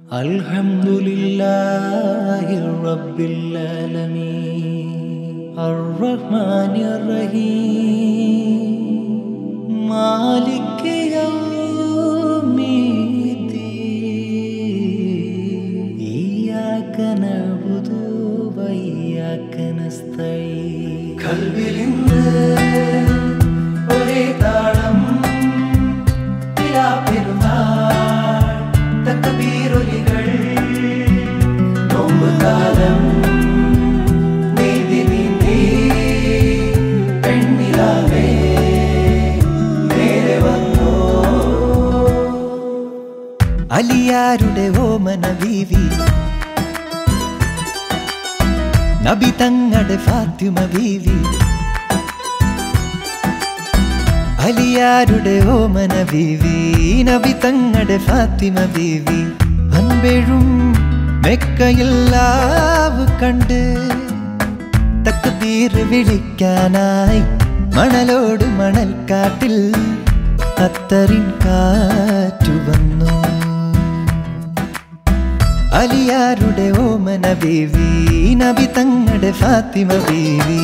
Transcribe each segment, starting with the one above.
الحمد لله رب العالمين الرحمن الرحيم مالك يوم الدين إياك نعبد وإياك نستعين കൽവിലിന്ന് ഒരേ താളം പെരുന്നാൾ തക്കബീരൊലികൾ നോമ്പുകാലം നീതി നീന്തി പെണ്ണിലാവേ നേരെ വന്നോ അലിയാരുടെ ഓമന ബീവി നബി തങ്ങളുടെ ഫാത്തിമ ബീവി അലിയാരുടെ ഓമന ബീവി നബി തങ്ങളുടെ ഫാത്തിമ ബീവി അൻപെഴും മെക്കയില്ലാവ് കണ്ട് തക്ബീർ വിളിക്കാനായി മണലോട് മണൽക്കാട്ടിൽ അത്തറിൻ കാറ്റു വന്നു അലിയാരുടെ ഓമന ബീവി നബി തങ്ങളുടെ ഫാത്തിമ ബീവി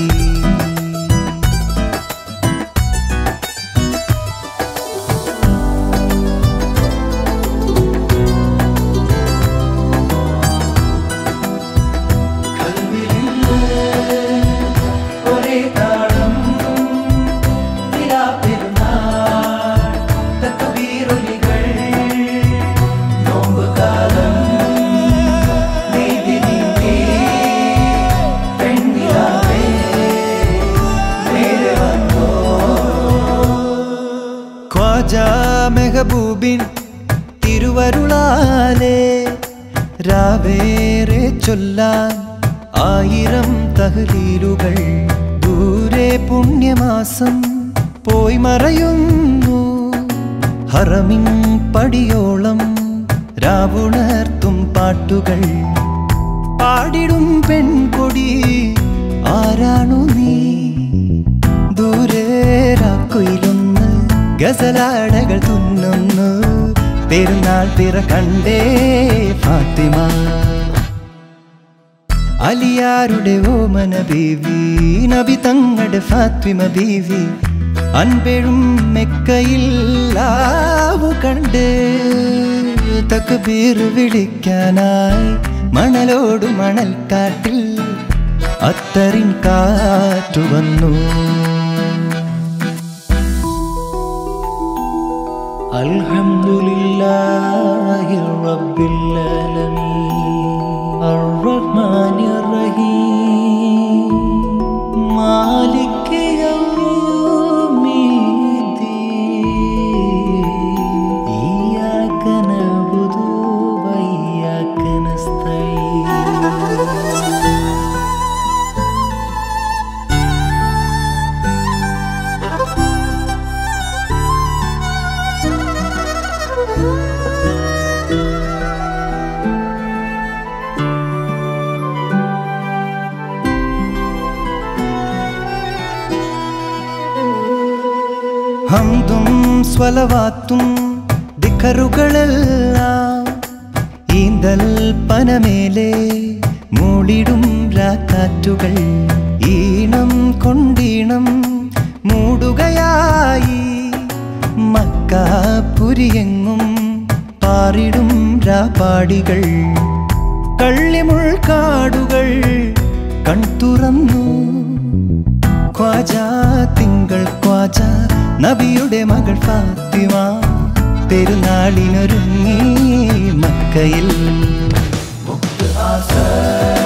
ഒരേ താളം പെരുന്നാൾ തക്കബീരൊലികൾ നോമ്പുകാലം നീതി നീന്തി പെണ്ണിലാവേ നേരെ വന്നോ ഖ്വാജ മെഹബൂബിൻ തിരുവരുളാലേ രാവേറെ ചൊല്ലാൻ ആയിരം തഹ്ലീലുകൾ ദൂരെ പുണ്യമാസം പോയി മറയുന്നു ഹറമിൻ പടിയോളം രാവുണർത്തും പാട്ടുകൾ പാടിടും പെൺകൊടി ആരാണു നീ ദൂരേരാക്കുയിലൊന്ന് ഗസലാടകൾ തുന്നുന്നു പെരുന്നാൾ പിറ കണ്ടേ ഫാത്തിമ അലിയാരുടെ ഓമന ബീവി നബി തങ്ങളുടെ ഫാത്തിമ ബീവി അൻപെഴും മെക്കയിൽ ആവു കണ്ട് തക്ബീർ വിളിക്കാനായി മണലോട് മണൽക്കാട്ടിൽ അത്തറിൻ കാറ്റു വന്നു الحمد لله رب العالمين الرحمن الرحيم مالك يوم الدين إياك نعبد وإياك نستعين ഹംദും സ്വലവാത്തും ദിഖറുകളെല്ലാം ഈന്തൽ പനമേലെ മൂളിടും രാക്കാറ്റുകൾ ഈണം കൊണ്ടീണം മൂടുകയായി മക്കാപുരിയെങ്ങും പാറിടും രാപാടികൾ കള്ളിമുൾക്കാടുകൾ കൺതുറന്നു ഖ്വാജ തിങ്കൾ ഖ്വാജ നബിയുടെ മകൾ ഫാത്തിമ പെരുന്നാളിനൊരുങ്ങി മക്കയിൽ ആസ